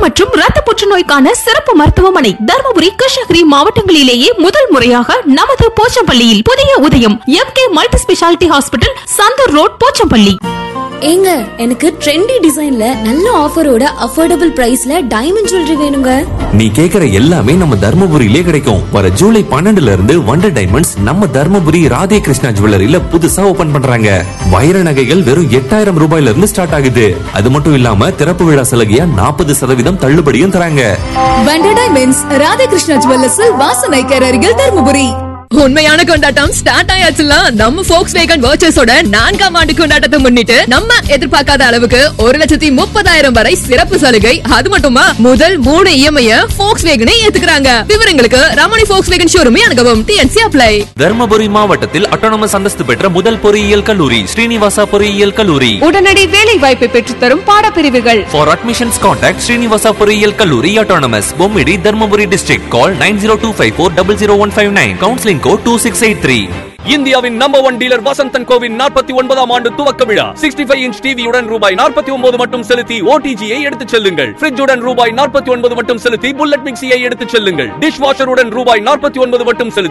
மற்றும் ரத்த புற்றுநோய்க்கான சிறப்பு மருத்துவமனை தருமபுரி கிருஷ்ணகிரி மாவட்டங்களிலேயே முதல் முறையாக நமது போச்சம்பள்ளியில் புதிய உதயம் M K multi speciality hospital Santhur road Pochampalli ஏங்க எனக்கு ட்ரெண்டி டிசைன்ல நல்ல ஆஃபரோட அஃபோர்டபுள் பிரைஸ்ல டைமண்ட் ஜுவல்லரி வேணுங்க நீ கேக்குற எல்லாமே நம்ம தர்மபுரியிலே கிடைக்கும் வர ஜூலை பன்னெண்டுல இருந்து வண்டர் டைமண்ட்ஸ் நம்ம தர்மபுரி ராதே கிருஷ்ணா ஜுவல்லரியில புதுசா ஓபன் பண்றாங்க வைர நகைகள் வெறும் எட்டாயிரம் ரூபாயில இருந்து ஸ்டார்ட் ஆகுது அது மட்டும் இல்லாம திறப்பு விழா சலுகையா நாற்பது சதவீதம் தள்ளுபடியும் தராங்க வண்டர் டைமண்ட்ஸ் ராதாகிருஷ்ணா ஜுவல்லர்ஸில் வாசனைக்கர் அருகில் தருமபுரி உண்மையான கொண்டாட்டம் ஸ்டார்ட் ஆயாச்சுல நம்ம ஃபோக்ஸ் வேகன் வர்ச்சஸோட நான்காம் ஆண்டு கொண்டாட்டத்தை முன்னிட்டு நம்ம எதிர்பார்க்காத அளவுக்கு ஒரு லட்சத்தி முப்பதாயிரம் வரை சிறப்பு சலுகை அது மட்டுமா முதல் மூணு இஎம்ஐ ஃபோக்ஸ் வேகனே ஏத்துக்கிறாங்க விவரங்களுக்கு ரமணி ஃபோக்ஸ் வேகன் ஷோரூமே அணுகவும் டிஎன்சி அப்ளை தர்மபுரி மாவட்டத்தில் அட்டானமஸ் அந்தஸ்து பெற்ற முதல் பொறியியல் கல்லூரி ஸ்ரீனிவாசா பொறியியல் கல்லூரி உடனடி வேலை வாய்ப்பை பெற்றுத்தரும் பாடப்பிரிவுகள் For admissions, contact Srinivasa பொறியியல் கல்லூரி Autonomous, Bommidi Dharmapuri district call nine zero two five four double zero one five nine counselling code two six eight three இந்தியாவின் நம்பர் ஒன் டீலர் வசந்தன் கோவின் நாற்பத்தி ஒன்பதாம் ஆண்டு துவக்க விழா சிக்ஸ்டி ஃபைவ் இன்ச் டிவியுடன் ரூபாய் நாற்பத்தி ஒன்பது மட்டும் செலுத்தி ஓடிஜியை எடுத்துச் செல்லுங்கள் ஃபிரிட்ஜுடன் ரூபாய் நாற்பத்தி ஒன்பது மட்டும் செலுத்தி புல்லட் மிக்சியை எடுத்துச் செல்லுங்கள் டிஷ் வாஷருடன் ரூபாய் நாற்பத்தி ஒன்பது மட்டும் செலுத்தி